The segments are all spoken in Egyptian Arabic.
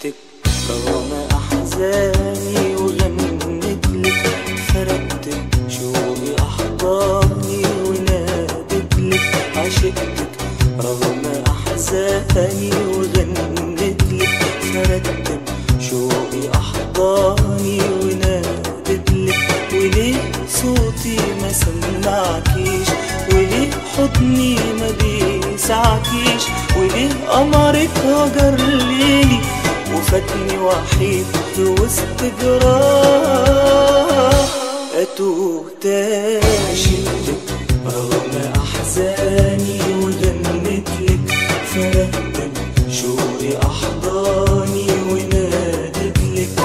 عشقتك رغم أحزاني وغنت لك فرقتك شوقي أحضاني ونادت لك عشقتك رغم أحزاني وغنت لك فرقتك شوقي أحضاني ونادت لك وليه صوتي ما سمعكيش وليه حضني ما بيسعكيش وليه قمرك هجر ليلي وفاتني وحيد في وسط جراح أتوه تاني عشقتك رغم أحزاني وغنت لك فرقتك شوقي أحضاني ونادت لك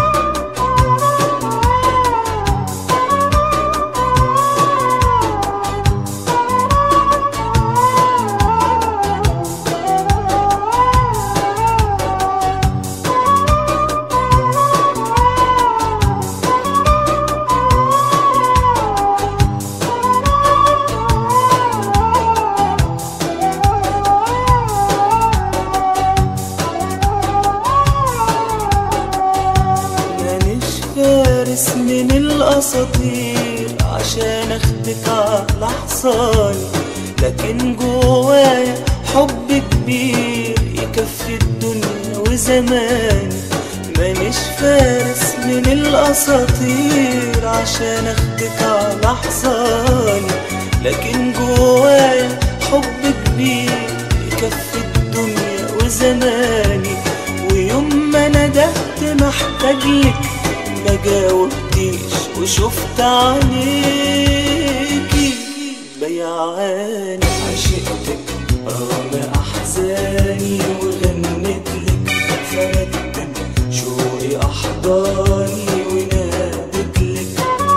مانيش فارس من الاساطير عشان اخدك على حصاني لكن جوايا حب كبير يكفي الدنيا وزماني مانيش فارس من الاساطير عشان اخدك على حصاني لكن جوايا حب كبير يكفي الدنيا وزماني ويوم ما ندهت محتاجلك ما جاوبتيش وشفت عينيكي بيعاني عشقتك رغم احزاني وغنت لك فردت شوقي احضاني ونادت لك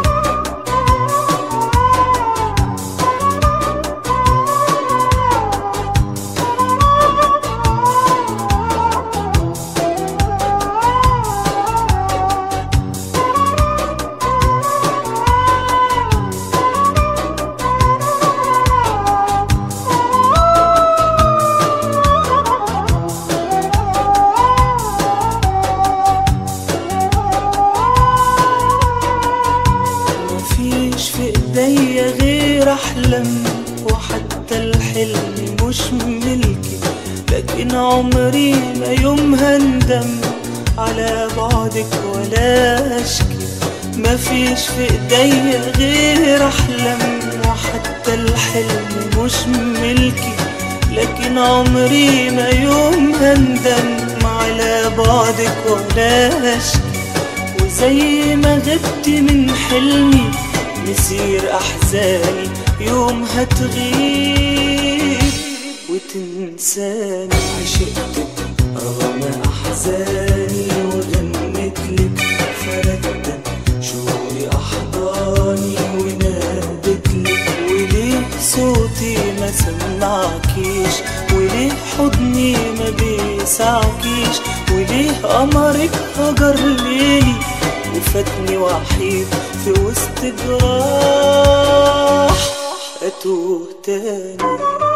مفيش في ايديا غير احلم وحتى الحلم مش ملكي لكن عمري ما يوم هندم على بعدك ولا اشكي مفيش في ايديا غير احلم وحتى الحلم مش ملكي لكن عمري ما يوم هندم على بعدك ولا اشكي وزي ما غبت من حلمي مسير احزاني يوم هتغيب وتنساني عشقتك رغم احزاني وغنت لك فردت شوقي احضاني ونادت لك وليه صوتي ما سمعكيش وليه حضني ما بيسعكيش وليه قمرك هجر ليلي وفاتني وحيد في وسط جراح اتوه تاني